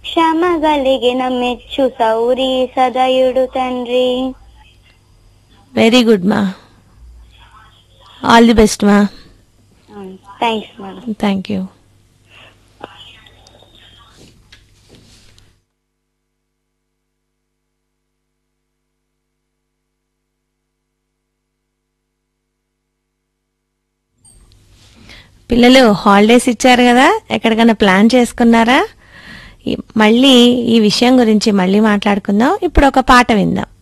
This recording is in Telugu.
క్షమ కలిగిన మెచ్చు సౌరి సదయుడు తండ్రి వెరీ గుడ్ మా ఆల్ ది బెస్ట్ మా థ్యాంక్స్ మేడం థ్యాంక్ యూ పిల్లలు హాలిడేస్ ఇచ్చారు కదా ఎక్కడికైనా ప్లాన్ చేసుకున్నారా ఈ- మళ్ళీ ఈ విషయం గురించి మళ్ళీ మాట్లాడుకుందాం ఇప్పుడు ఒక పాట విందాం